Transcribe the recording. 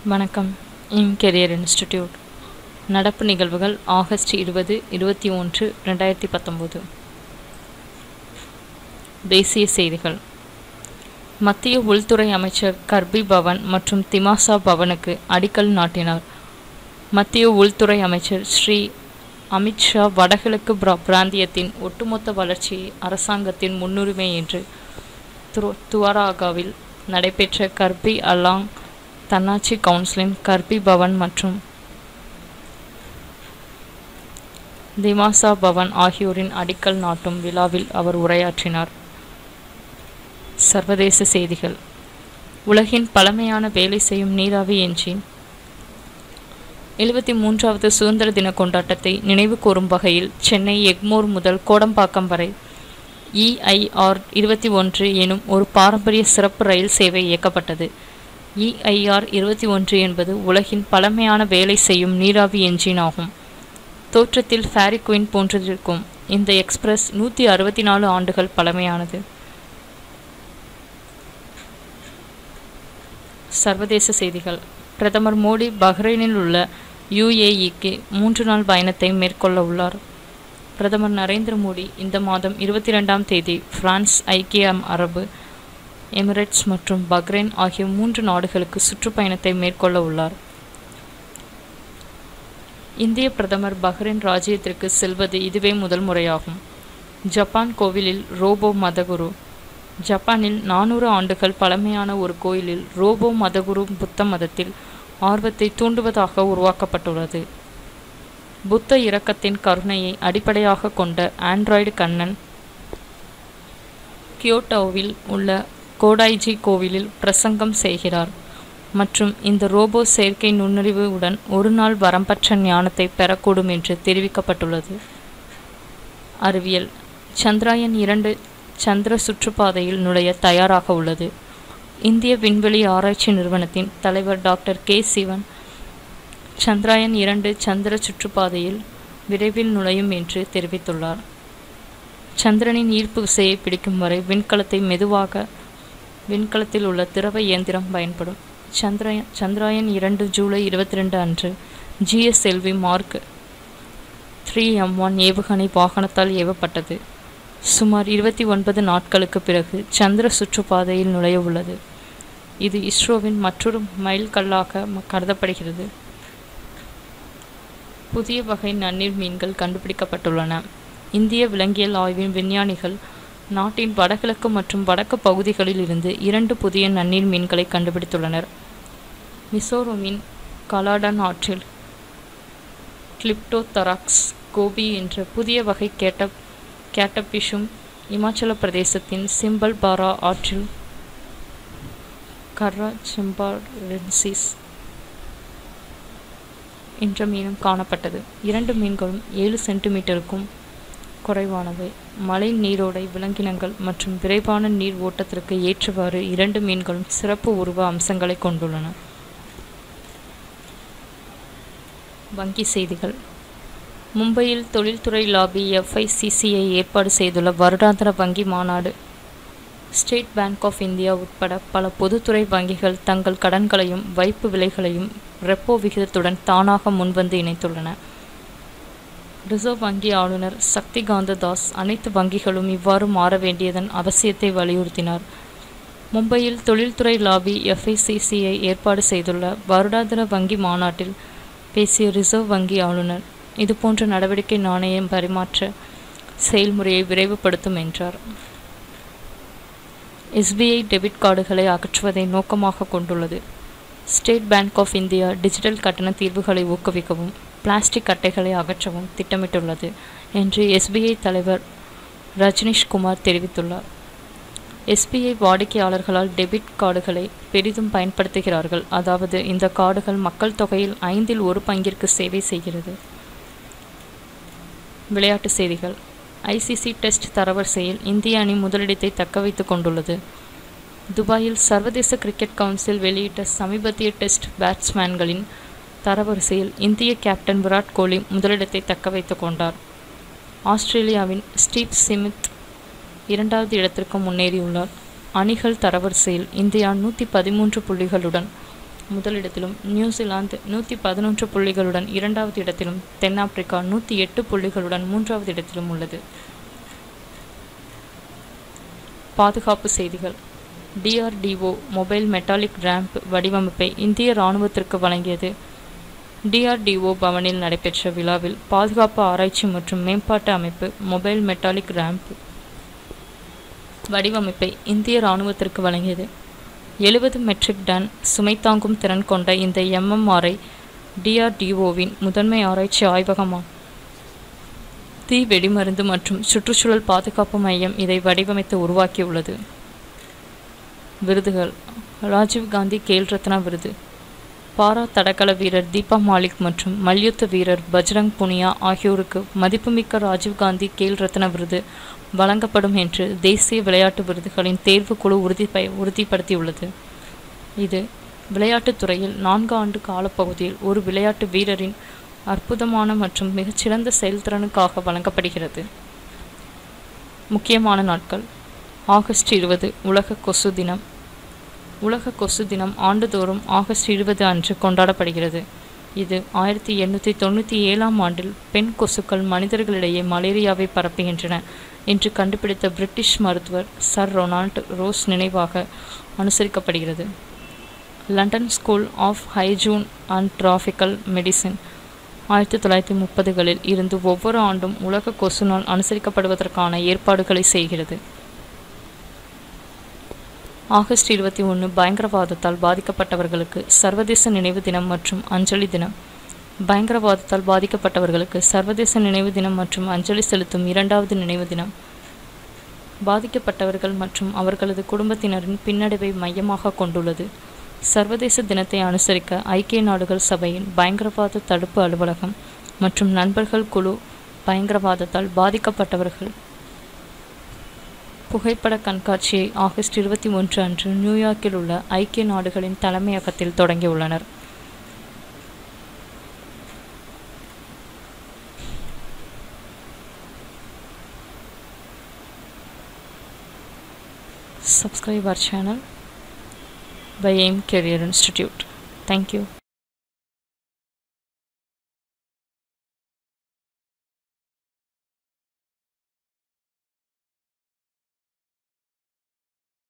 வணக்கம் இன் career institute நடப்பு நிகழ்வுகள் ஆகஸ்ட் இருபது இருபத்தி ஒன்று ரெண்டாயிரத்தி பத்தொம்போது தேசிய செய்திகள் மத்திய உள்துறை அமைச்சர் கர்பி பவன் மற்றும் திமாசா பவனுக்கு அடிக்கல் நாட்டினார் மத்திய உள்துறை அமைச்சர் ஸ்ரீ அமித்ஷா வடகிழக்கு பிர- பிராந்தியத்தின் ஒட்டுமொத்த வளர்ச்சியை அரசாங்கத்தின் முன்னுரிமை என்று துரு- துவாராகாவில் நடைபெற்ற கர்பி அலாங் தன்னாட்சி கவுன்சிலின் கர்பி பவன் மற்றும் திமாசா பவன் ஆகியோரின் அடிக்கல் நாட்டும் விழாவில் அவர் உரையாற்றினார் சர்வதேச செய்திகள் உலகின் பழமையான வேலை செய்யும் நீராவி என்ஜின் எழுபத்தி மூன்றாவது சுதந்திர தின கொண்டாட்டத்தை நினைவு கூறும் வகையில் சென்னை எக்மோர் முதல் கோடம்பாக்கம் வரை இஐஆர் இருபத்தி ஒன்று எனும் ஒரு பாரம்பரிய சிறப்பு ரயில் சேவை இயக்கப்பட்டது இஐஆர் இருபத்தி ஒன்று என்பது உலகின் பழமையான வேலை செய்யும் நீராவி என்ஜின் ஆகும் தோற்றத்தில் ஃபேரி குயின் போன்றிருக்கும் இந்த எக்ஸ்பிரஸ் நூற்றி அறுபத்தி நாலு ஆண்டுகள் பழமையானது சர்வதேச செய்திகள் பிரதமர் மோடி பஹ்ரைனில் உள்ள யுஏஇக்கு மூன்று நாள் பயணத்தை மேற்கொள்ள உள்ளார் பிரதமர் நரேந்திர மோடி இந்த மாதம் இருபத்தி ரெண்டாம் தேதி பிரான்ஸ் ஐக்கிய அரபு எமிரேட்ஸ் மற்றும் பஹ்ரைன் ஆகிய மூன்று நாடுகளுக்கு சுற்றுப்பயணத்தை மேற்கொள்ள உள்ளார் இந்திய பிரதமர் பஹ்ரைன் ராஜ்யத்திற்கு செல்வது இதுவே முதல் முறையாகும் ஜப்பான் கோவிலில் ரோபோ மதகுரு ஜப்பானில் நானூறு ஆண்டுகள் பழமையான ஒரு கோயிலில் ரோபோ மதகுரு புத்த மதத்தில் ஆர்வத்தை தூண்டுவதாக உருவாக்கப்பட்டுள்ளது புத்த இரக்கத்தின் கருணையை அடிப்படையாக கொண்ட ஆண்ட்ராய்டு கண்ணன் கியோட்டோவில் உள்ள கோடாய்ஜி கோவிலில் பிரசங்கம் செய்கிறார் மற்றும் இந்த ரோபோ செயற்கை நுண்ணறிவு உடன் ஒரு நாள் வரம்பற்ற ஞானத்தை பெறக்கூடும் என்று தெரிவிக்கப்பட்டுள்ளது அறிவியல் சந்திராயன் இரண்டு சந்திர சுற்றுப்பாதையில் நுழைய தயாராக உள்ளது இந்திய விண்வெளி ஆராய்ச்சி நிறுவனத்தின் தலைவர் டாக்டர் கே சிவன் சந்திராயன் இரண்டு சந்திர சுற்றுப்பாதையில் விரைவில் நுழையும் என்று தெரிவித்துள்ளார் சந்திரனின் ஈர்ப்பு விசையை பிடிக்கும் வரை விண்கலத்தை மெதுவாக விண்கலத்தில் உள்ள திரவ இயந்திரம் பயன்படும் சந்திரயன் சந்திராயன் இரண்டு ஜூலை இருபத்தி ரெண்டு அன்று GSLV mark three M one ஏவுகணை வாகனத்தால் ஏவப்பட்டது சுமார் இருபத்தி ஒன்பது நாட்களுக்கு பிறகு சந்திர சுற்றுப்பாதையில் நுழைய உள்ளது இது இஸ்ரோவின் மற்றொரு மைல்கல்லாக ம- கருதப்படுகிறது புதிய வகை நன்னீர் மீன்கள் கண்டுபிடிக்கப்பட்டுள்ளன இந்திய விலங்கியல் ஆய்வின் விஞ்ஞானிகள் நாட்டின் வடகிழக்கு மற்றும் வடக்கு பகுதிகளில் இருந்து இரண்டு புதிய நன்னீர் மீன்களை கண்டுபிடித்துள்ளனர் மிசோரமின் கலாடன் ஆற்றில் கிளிப்டோதராக்ஸ் கோபி என்ற புதிய வகை கேட்ட கேட்டபிஷும் இமாச்சல பிரதேசத்தின் சிம்பல் பாரா ஆற்றில் கர்ரா சிம்பாரென்சிஸ் என்ற மீனும் காணப்பட்டது இரண்டு மீன்களும் ஏழு சென்டிமீட்டருக்கும் குறைவானவை மழை நீரோடை விலங்கினங்கள் மற்றும் விரைவான நீர் ஓட்டத்திற்கு ஏற்றவாறு இரண்டு மீன்களும் சிறப்பு உருவ அம்சங்களை கொண்டுள்ளன வங்கி செய்திகள் மும்பையில் தொழில்துறை லாபி எஃப்ஐசிசிஐ ஏற்பாடு செய்துள்ள வருடாந்திர வங்கி மாநாடு ஸ்டேட் பேங்க் ஆஃப் இந்தியா உட்பட பல பொதுத்துறை வங்கிகள் தங்கள் கடன்களையும் வைப்பு விலைகளையும் ரெப்போ விகிதத்துடன் தானாக முன்வந்து இணைத்துள்ளன ரிசர்வ் வங்கி ஆளுநர் சக்திகாந்த தாஸ் அனைத்து வங்கிகளும் இவ்வாறு மாற வேண்டியதன் அவசியத்தை வலியுறுத்தினார் மும்பையில் தொழில்துறை லாபி எஃப்ஐசிசிஐ ஏற்பாடு செய்துள்ள வருடாந்திர வங்கி மாநாட்டில் பேசிய ரிசர்வ் வங்கி ஆளுநர் இதுபோன்ற நடவடிக்கை நாணயம் பரிமாற்ற செயல்முறையை விரைவுபடுத்தும் என்றார் எஸ்பிஐ டெபிட் கார்டுகளை அகற்றுவதை நோக்கமாக கொண்டுள்ளது State Bank of India digital கட்டண தீர்வுகளை ஊக்குவிக்கவும் பிளாஸ்டிக் அட்டைகளை அகற்றவும் திட்டமிட்டுள்ளது என்று எஸ்பிஐ தலைவர் ரஜ்னிஷ் குமார் தெரிவித்துள்ளார் எஸ்பிஐ வாடிக்கையாளர்களால் டெபிட் கார்டுகளை பெரிதும் பயன்படுத்துகிறார்கள் அதாவது இந்த கார்டுகள் மக்கள் தொகையில் ஐந்தில் ஒரு பங்கிற்கு சேவை செய்கிறது விளையாட்டுச் செய்திகள் ஐசிசி டெஸ்ட் தரவரிசையில் இந்திய அணி முதலிடத்தை தக்கவைத்துக் கொண்டுள்ளது துபாயில் சர்வதேச கிரிக்கெட் கவுன்சில் வெளியிட்ட சமீபத்திய டெஸ்ட் பேட்ஸ்மேன்களின் தரவரிசையில் இந்திய கேப்டன் விராட் கோலி முதலிடத்தை தக்கவைத்துக் கொண்டார் ஆஸ்திரேலியாவின் ஸ்டீவ் சிமித் இரண்டாவது இடத்திற்கு முன்னேறியுள்ளார் அணிகள் தரவரிசையில் இந்தியா நூற்றி பதிமூன்று புள்ளிகளுடன் முதலிடத்திலும் நியூசிலாந்து நூற்றி பதினொன்று புள்ளிகளுடன் இரண்டாவது இடத்திலும் தென்னாப்பிரிக்கா நூற்றி எட்டு புள்ளிகளுடன் மூன்றாவது இடத்திலும் உள்ளது பாதுகாப்பு செய்திகள் டிஆர்டிஓ மொபைல் மெட்டாலிக் ரேம்ப் வடிவமைப்பை இந்திய இராணுவத்திற்கு வழங்கியது டிஆர்டிஓ பவனில் நடைபெற்ற விழாவில் பாதுகாப்பு ஆராய்ச்சி மற்றும் மேம்பாட்டு அமைப்பு மொபைல் மெட்டாலிக் ரேம்ப் வடிவமைப்பை இந்திய இராணுவத்திற்கு வழங்கியது எழுபது மெட்ரிக் டன் சுமை தாங்கும் திறன் கொண்ட இந்த எம்எம்ஆரை டிஆர்டிஓவின் முதன்மை ஆராய்ச்சி ஆய்வகமாகும் தீ வெடிமருந்து மற்றும் சுற்றுச்சூழல் பாதுகாப்பு மையம் இதை வடிவமைத்து உருவாக்கியுள்ளது விருதுகள் ராஜீவ்காந்தி கேல் ரத்னா விருது பாரா தடகள வீரர் தீபா மாலிக் மற்றும் மல்யுத்த வீரர் பஜ்ரங் புனியா ஆகியோருக்கு மதிப்புமிக்க ராஜீவ்காந்தி கேல் ரத்ன விருது வழங்கப்படும் என்று தேசிய விளையாட்டு விருதுகளின் தேர்வுக்குழு உறுதி உறுதிப்படுத்தியுள்ளது இது விளையாட்டுத் துறையில் நான்கு ஆண்டு காலப்பகுதியில் ஒரு விளையாட்டு வீரரின் அற்புதமான மற்றும் மிகச்சிறந்த செயல்திறனுக்காக வழங்கப்படுகிறது முக்கியமான நாட்கள் ஆகஸ்ட் இருபது உலக கொசு தினம் உலக கொசு தினம் ஆண்டுதோறும் ஆகஸ்ட் இருபது அன்று கொண்டாடப்படுகிறது இது ஆயிரத்தி எண்ணூற்றி தொண்ணூற்றி ஏழாம் ஆண்டில் பெண் கொசுக்கள் மனிதர்களிடையே மலேரியாவை பரப்புகின்றன என்று கண்டுபிடித்த பிரிட்டிஷ் மருத்துவர் சர் ரொனால்ட் ரோஸ் நினைவாக அனுசரிக்கப்படுகிறது London School of hygiene and tropical medicine ஆயிரத்தி தொள்ளாயிரத்தி முப்பதுகளில் இருந்து ஒவ்வொரு ஆண்டும் உலக கொசு நாள் அனுசரிக்கப்படுவதற்கான ஏற்பாடுகளை செய்கிறது ஆகஸ்ட் இருபத்தி ஒன்று பயங்கரவாதத்தால் பாதிக்கப்பட்டவர்களுக்கு சர்வதேச நினைவு தினம் மற்றும் அஞ்சலி தினம் பயங்கரவாதத்தால் பாதிக்கப்பட்டவர்களுக்கு சர்வதேச நினைவு தினம் மற்றும் அஞ்சலி செலுத்தும் இரண்டாவது நினைவு தினம் பாதிக்கப்பட்டவர்கள் மற்றும் அவர்களது குடும்பத்தினரின் பின்னடைவை மையமாக கொண்டுள்ளது சர்வதேச தினத்தை அனுசரிக்க ஐக்கிய நாடுகள் சபையின் பயங்கரவாத தடுப்பு அலுவலகம் மற்றும் நண்பர்கள் குழு பயங்கரவாதத்தால் பாதிக்கப்பட்டவர்கள் புகைப்பட கண்காட்சியை ஆகஸ்ட் இருபத்தி ஒன்று அன்று நியூயார்க்கில் உள்ள ஐக்கிய நாடுகளின் தலைமையகத்தில் தொடங்கியுள்ளனர் subscribe our channel by AIM Career Institute. Thank you.